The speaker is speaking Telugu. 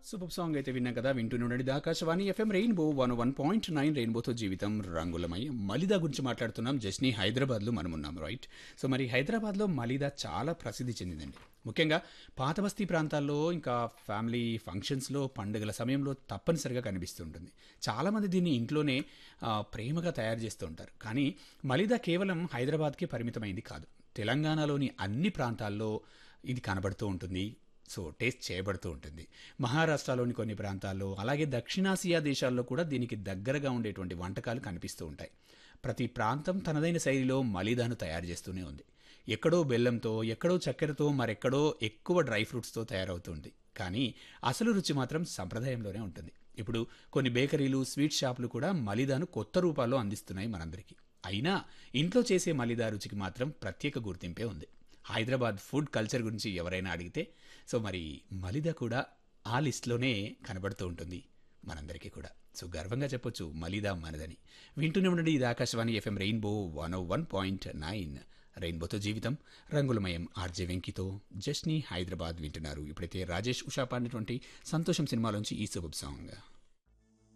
సూపర్ సాంగ్ అయితే విన్నాం కదా వింటూనే ఉండండి ఇది Akashvani FM rainbow one one point nine రెయిన్బోతో జీవితం రంగులమై మలిదా గురించి మాట్లాడుతున్నాం జస్ని హైదరాబాద్లో మనం ఉన్నాం రైట్ సో మరి హైదరాబాద్లో మలిదా చాలా ప్రసిద్ధి చెందిందండి ముఖ్యంగా పాత బస్తీ ప్రాంతాల్లో ఇంకా ఫ్యామిలీ ఫంక్షన్స్లో పండుగల సమయంలో తప్పనిసరిగా కనిపిస్తుంటుంది చాలామంది దీన్ని ఇంట్లోనే ఆ, ప్రేమగా తయారు చేస్తూ ఉంటారు కానీ మలిదా కేవలం హైదరాబాద్కే పరిమితమైంది కాదు తెలంగాణలోని అన్ని ప్రాంతాల్లో ఇది కనబడుతూ ఉంటుంది సో టేస్ట్ చేయబడుతూ ఉంటుంది మహారాష్ట్రలోని కొన్ని ప్రాంతాల్లో అలాగే దక్షిణాసియా దేశాల్లో కూడా దీనికి దగ్గరగా ఉండేటువంటి వంటకాలు కనిపిస్తూ ఉంటాయి ప్రతి ప్రాంతం తనదైన శైలిలో మలిదాను తయారు చేస్తూనే ఉంది ఎక్కడో బెల్లంతో ఎక్కడో చక్కెరతో మరెక్కడో ఎక్కువ డ్రై ఫ్రూట్స్తో తయారవుతుంది కానీ అసలు రుచి మాత్రం సంప్రదాయంలోనే ఉంటుంది ఇప్పుడు కొన్ని బేకరీలు స్వీట్ షాపులు కూడా మలిదాను కొత్త రూపాల్లో అందిస్తున్నాయి మనందరికీ అయినా ఇంట్లో చేసే మలిదా రుచికి మాత్రం ప్రత్యేక గుర్తింపే ఉంది హైదరాబాద్ ఫుడ్ కల్చర్ గురించి ఎవరైనా అడిగితే సో మరి మలిదా కూడా ఆ లిస్ట్లోనే కనబడుతూ ఉంటుంది మనందరికీ కూడా సో గర్వంగా చెప్పొచ్చు మలిదా మనదని వింటూనే ఉండండి ఇది Akashvani FM rainbow one one point nine రెయిన్బోతో జీవితం రంగులమయం ఆర్జే వెంకితో జస్ని హైదరాబాద్ వింటున్నారు ఇప్పుడైతే రాజేష్ ఉషా పాడినటువంటి సంతోషం సినిమాలోంచి ఈ శుభ సాంగ్